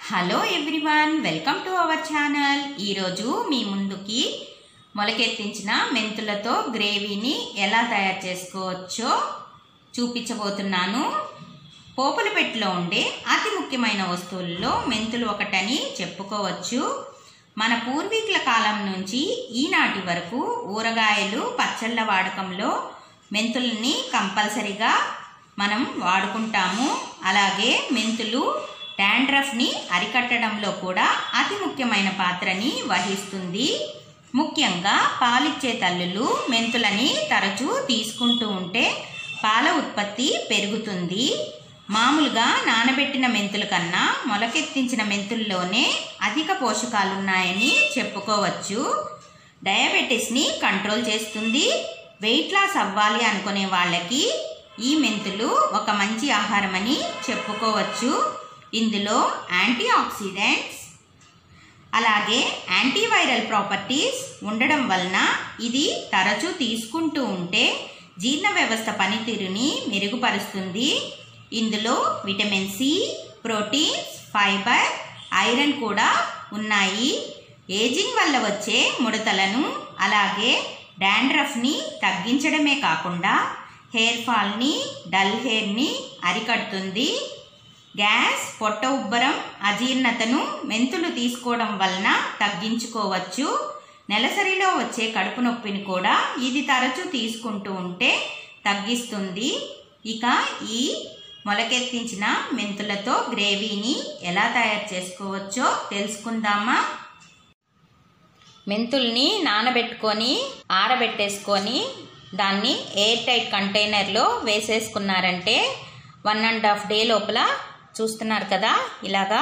hello everyone welcome to our channel ఈరోజు మీ ముందుకి మొలకెత్తించిన మెంతులతో గ్రేవీని ఎలా తయారు చేసుకోవచ్చో చూపించబోతున్నాను పోపుల పెట్టిలో ఉండే అతి ముఖ్యమైన వస్తువుల్లో మెంతులు ఒకటని చెప్పుకోవచ్చు మన పూర్వీకుల కాలం నుంచి ఈనాటి వరకు ఊరగాయలు పచ్చళ్ళ వాడకంలో మెంతుల్ని కంపల్సరిగా మనం వాడుకుంటాము అలాగే మెంతులు డాండ్రఫ్ని అరికట్టడంలో కూడా అతి ముఖ్యమైన పాత్రని వహిస్తుంది ముఖ్యంగా పాలిచ్చే తల్లులు మెంతులని తరచూ తీసుకుంటూ ఉంటే పాల ఉత్పత్తి పెరుగుతుంది మామూలుగా నానబెట్టిన మెంతుల కన్నా మొలకెత్తించిన మెంతుల్లోనే అధిక పోషకాలున్నాయని చెప్పుకోవచ్చు డయాబెటీస్ని కంట్రోల్ చేస్తుంది వెయిట్ లాస్ అవ్వాలి అనుకునే వాళ్ళకి ఈ మెంతులు ఒక మంచి ఆహారం అని చెప్పుకోవచ్చు ఇందులో యాంటీ ఆక్సిడెంట్స్ అలాగే యాంటీవైరల్ ప్రాపర్టీస్ ఉండడం వలన ఇది తరచూ తీసుకుంటూ ఉంటే జీర్ణ వ్యవస్థ పనితీరుని మెరుగుపరుస్తుంది ఇందులో vitamin C proteins fibre iron కూడా ఉన్నాయి ఏజింగ్ వల్ల వచ్చే ముడతలను అలాగే డాండ్రఫ్ని తగ్గించడమే కాకుండా హెయిర్ ఫాల్ని డల్ హెయిర్ని అరికడుతుంది గ్యాస్ పొట్ట ఉబ్బరం అజీర్ణతను మెంతులు తీసుకోవడం వలన తగ్గించుకోవచ్చు నెలసరిలో వచ్చే కడుపు నొప్పిని కూడా ఇది తరచూ తీసుకుంటూ ఉంటే తగ్గిస్తుంది ఇక ఈ మొలకెత్తించిన మెంతులతో గ్రేవీని ఎలా తయారు చేసుకోవచ్చో తెలుసుకుందామా మెంతుల్ని నానబెట్టుకొని ఆరబెట్టేసుకొని దాన్ని ఎయిర్ టైట్ కంటైనర్లో వేసేసుకున్నారంటే వన్ అండ్ హాఫ్ డే లోపల చూస్తున్నారు కదా ఇలాగా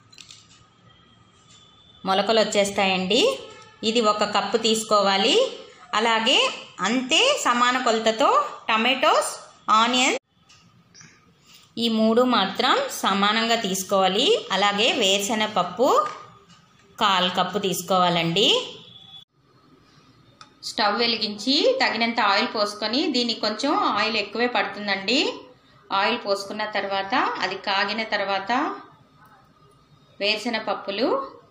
మొలకలు వచ్చేస్తాయండి ఇది ఒక కప్పు తీసుకోవాలి అలాగే అంతే సమాన కొలతతో టమాటోస్ ఆనియన్ ఈ మూడు మాత్రం సమానంగా తీసుకోవాలి అలాగే వేరుశనగపప్పు కాల్ కప్పు తీసుకోవాలండి స్టవ్ వెలిగించి తగినంత ఆయిల్ పోసుకొని దీనికి కొంచెం ఆయిల్ ఎక్కువే పడుతుందండి ఆయిల్ పోసుకున్న తర్వాత అది కాగిన తర్వాత వేరుశెన పప్పులు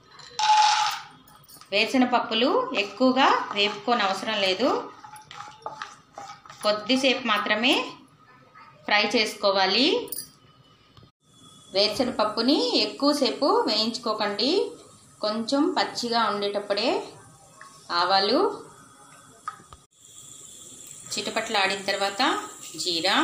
వేరుశెన పప్పులు ఎక్కువగా వేపుకొని అవసరం లేదు కొద్దిసేపు మాత్రమే ఫ్రై చేసుకోవాలి వేరుశెన పప్పుని ఎక్కువసేపు వేయించుకోకండి కొంచెం పచ్చిగా ఉండేటప్పుడే ఆవాలు చిటపట్లు ఆడిన తర్వాత జీరా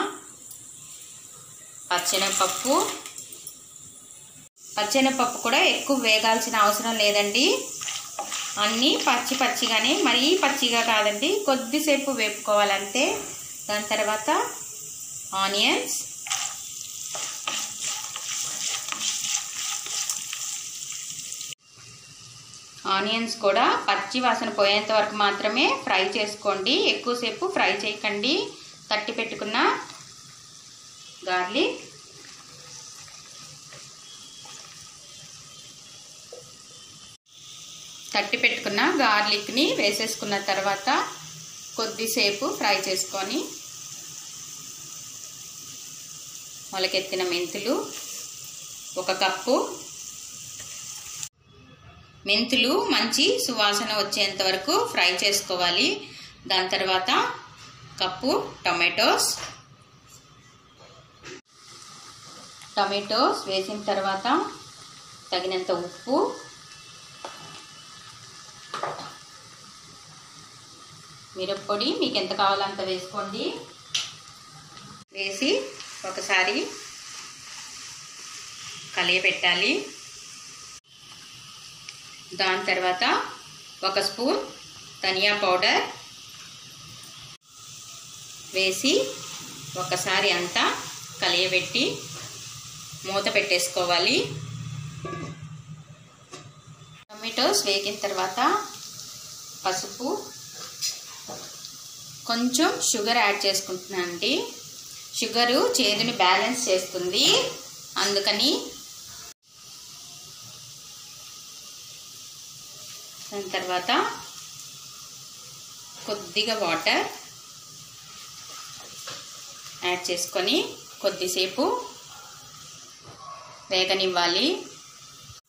పచ్చెనపప్పు పచ్చెనపప్పు కూడా ఎక్కువ వేగాల్సిన అవసరం లేదండి అన్నీ పచ్చి పచ్చిగానే మరీ పచ్చిగా కాదండి కొద్దిసేపు వేపుకోవాలంతే దాని తర్వాత ఆనియన్స్ ఆనియన్స్ కూడా పచ్చి వాసన పోయేంత వరకు మాత్రమే ఫ్రై చేసుకోండి ఎక్కువసేపు ఫ్రై చేయకండి తట్టి పెట్టుకున్న గార్లిక్ తట్టి పెట్టుకున్న గార్లిక్ని వేసేసుకున్న తర్వాత కొద్దిసేపు ఫ్రై చేసుకొని మొలకెత్తిన మెంతులు ఒక కప్పు మెంతులు మంచి సువాసన వచ్చేంత వరకు ఫ్రై చేసుకోవాలి దాని తర్వాత కప్పు టొమాటోస్ టమాటోస్ వేసిన తర్వాత తగినంత ఉప్పు మిరప్పొడి మీకు ఎంత కావాలో అంత వేసుకోండి వేసి ఒకసారి కలియబెట్టాలి దాని తర్వాత ఒక స్పూన్ ధనియా పౌడర్ వేసి ఒకసారి అంతా కలియబెట్టి మూత పెట్టేసుకోవాలి టొమాటోస్ వేగిన తర్వాత పసుపు కొంచెం షుగర్ యాడ్ చేసుకుంటున్నానండి షుగరు చేదుని బ్యాలెన్స్ చేస్తుంది అందుకని దాని తర్వాత కొద్దిగా వాటర్ యాడ్ చేసుకొని కొద్దిసేపు వేగనివ్వాలి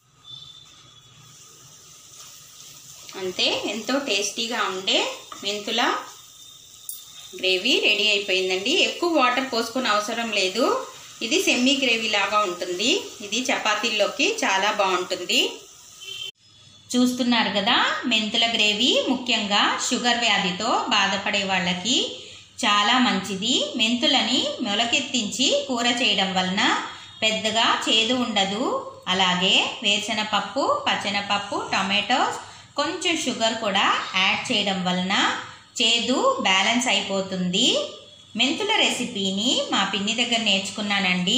అంతే ఎంతో టేస్టీగా ఉండే మెంతుల గ్రేవీ రెడీ అయిపోయిందండి ఎక్కువ వాటర్ పోసుకునే అవసరం లేదు ఇది సెమీ గ్రేవీ లాగా ఉంటుంది ఇది చపాతీల్లోకి చాలా బాగుంటుంది చూస్తున్నారు కదా మెంతుల గ్రేవీ ముఖ్యంగా షుగర్ వ్యాధితో బాధపడే వాళ్ళకి చాలా మంచిది మెంతులని మొలకెత్తించి కూర చేయడం వలన పెద్దగా చేదు ఉండదు అలాగే వేరుశనగపప్పు పచ్చెనపప్పు టమాటోస్ కొంచెం షుగర్ కూడా యాడ్ చేయడం వలన చేదు బ్యాలెన్స్ అయిపోతుంది మెంతుల రెసిపీని మా పిన్ని దగ్గర నేర్చుకున్నానండి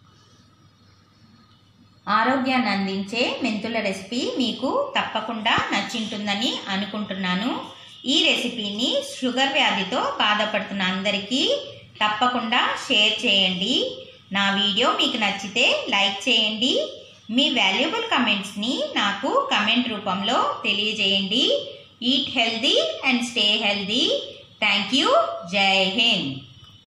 ఆరోగ్యాన్ని అందించే మెంతుల రెసిపీ మీకు తప్పకుండా నచ్చింటుందని అనుకుంటున్నాను ఈ రెసిపీని షుగర్ వ్యాధితో బాధపడుతున్న అందరికీ తప్పకుండా షేర్ చేయండి నా వీడియో మీకు నచ్చితే లైక్ చేయండి మీ వాల్యుబుల్ కమెంట్స్ని నాకు కమెంట్ రూపంలో తెలియజేయండి eat healthy and stay healthy thank you Jai Hind